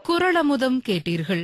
குரளமுதம் கேட்டீர்கள்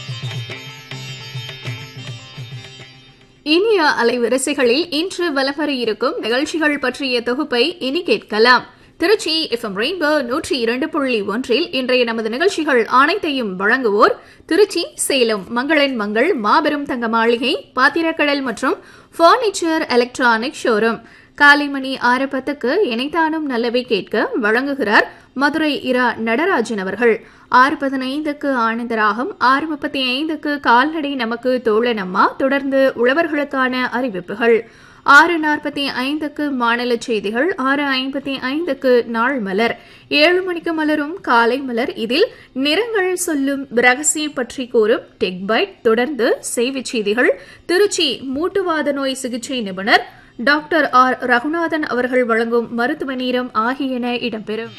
இனிய அலைவரிசைகளில் இன்று வலவர இருக்கும் நிகழ்ச்சிகள் பற்றிய தொகுப்பை இனி கேட்கலாம் திருச்சி எஃப்எம் ரெயின்போ நூற்றி இரண்டு புள்ளி ஒன்றில் இன்றைய நமது நிகழ்ச்சிகள் அனைத்தையும் வழங்குவோர் திருச்சி சேலம் மங்களன் மங்கள் மாபெரும் தங்க மாளிகை பாத்திரக்கடல் மற்றும் பர்னிச்சர் எலக்ட்ரானிக் ஷோரூம் காலை மணி ஆறு பத்துக்கு இணைத்தானும் நல்லவை கேட்க வழங்குகிறார் மதுரை இரா நடராஜன் அவர்கள் ஆறு பதினைந்துக்கு ஆனந்தராகம் ஆறு முப்பத்தி ஐந்துக்கு கால்நடை நமக்கு தோழனம்மா தொடர்ந்து உழவர்களுக்கான அறிவிப்புகள் ஆறு நாற்பத்தி ஐந்துக்கு மாநில செய்திகள் ஆறு ஐம்பத்தி ஐந்துக்கு நாள் மலர் ஏழு மணிக்கு மலரும் காலை மலர் இதில் நிறங்கள் சொல்லும் ரகசியம் பற்றி கூறும் டெக் பைட் தொடர்ந்து செய்திச் செய்திகள் திருச்சி மூட்டுவாத நோய் சிகிச்சை நிபுணர் டாக்டர் ஆர் ரகுநாதன் அவர்கள் வழங்கும் மருத்துவ நீரம் ஆகியன இடம்பெறும்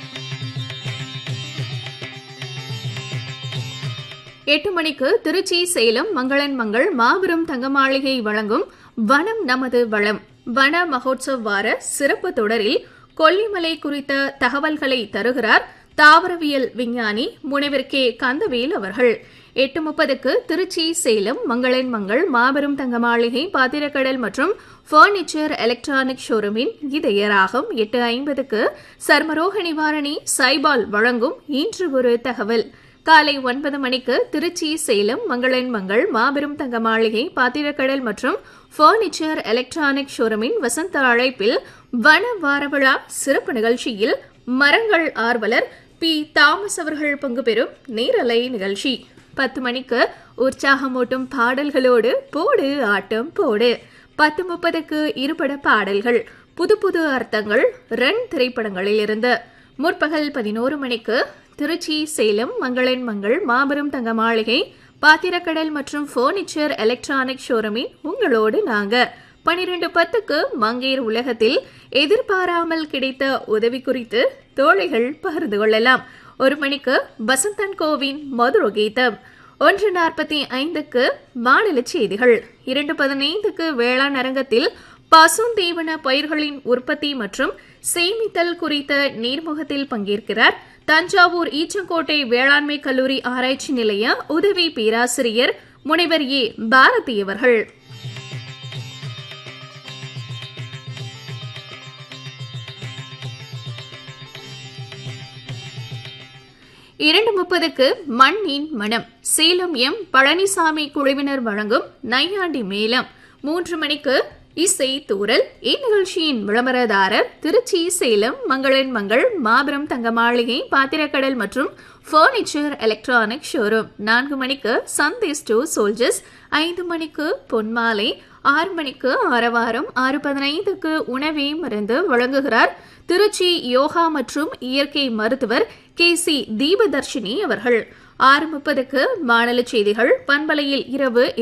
எட்டு மணிக்கு திருச்சி சேலம் மங்களன் மங்கள் மாபெரும் தங்க மாளிகை வழங்கும் வனம் நமது வளம் வன மகோத்சவ் வார சிறப்பு தொடரில் கொல்லிமலை குறித்த தகவல்களை தருகிறார் தாவரவியல் விஞ்ஞானி முனைவர் கே கந்தவேல் அவர்கள் எட்டு முப்பதுக்கு திருச்சி சேலம் மங்களன் மங்கள் மாபெரும் தங்க மாளிகை பாத்திரக்கடல் மற்றும் பர்னிச்சர் எலக்ட்ரானிக் ஷோரூமின் இதயராகம் எட்டு ஐம்பதுக்கு சர்மரோக நிவாரணி சைபால் வழங்கும் இன்று ஒரு தகவல் காலை ஒன்பது மணிக்கு திருச்சி சேலம் மங்களன் மங்கள் மாபெரும் தங்க மாளிகை பாத்திரக்கடல் மற்றும் பர்னிச்சர் எலக்ட்ரானிக் ஷோரூமின் வசந்த அழைப்பில் வன வாரவிழா சிறப்பு நிகழ்ச்சியில் மரங்கள் ஆர்வலர் பி தாமஸ் அவர்கள் பங்கு பெறும் நேரலை நிகழ்ச்சி பத்து மணிக்கு உற்சாகமூட்டும் பாடல்களோடு போடு ஆட்டம் போடு பத்து முப்பதுக்கு இருபட பாடல்கள் புது புது அர்த்தங்கள் ரன் திரைப்படங்களில் இருந்து முற்பகல் பதினோரு மணிக்கு திருச்சி சேலம் மங்களன் மங்கள் மாபெரும் தங்க மாளிகை பாத்திரக்கடல் மற்றும் பர்னிச்சர் எலக்ட்ரானிக் ஷோரூமின் உங்களோடு நாங்க பனிரெண்டு பத்துக்கு மங்கேர் உலகத்தில் எதிர்பாராமல் கிடைத்த உதவி குறித்து தோழிகள் பகிர்ந்து கொள்ளலாம் ஒரு மணிக்கு வசந்தன் கோவின் மதுர கீதம் ஒன்று நாற்பத்தி ஐந்துக்கு மாநில செய்திகள் இரண்டு பதினைந்துக்கு வேளாண் அரங்கத்தில் பசுந்தீவன பயிர்களின் உற்பத்தி மற்றும் சேமித்தல் குறித்த நீர்முகத்தில் பங்கேற்கிறார் தஞ்சாவூர் ஈச்சங்கோட்டை வேளாண்மை கல்லூரி ஆராய்ச்சி நிலைய உதவி பேராசிரியர் முனைவர் ஏ பாரதி அவர்கள் இரண்டு முப்பதுக்கு மண்ணின் மனம் சேலம் எம் பழனிசாமி குழுவினர் வழங்கும் நையாண்டி மேளம் மூன்று மணிக்கு இசை தூரல் இந்நிகழ்ச்சியின் விளம்பரதாரர் திருச்சி சேலம் மங்களன் மங்கள் மாபெரும் தங்க மாளிகை பாத்திரக்கடல் மற்றும் பர்னிச்சர் எலக்ட்ரானிக் ஷோரூம் நான்கு மணிக்கு சந்தேஸ் டூ சோல்ஜர்ஸ் ஐந்து மணிக்கு பொன்மாலை ஆறு மணிக்கு ஆரவாரம் ஆறு பதினைந்துக்கு உணவே மருந்து வழங்குகிறார் திருச்சி யோகா மற்றும் இயற்கை மருத்துவர் கே சி தீபதர்ஷினி அவர்கள் ஆறு முப்பதுக்கு மாநில செய்திகள் பண்பலையில் இரவு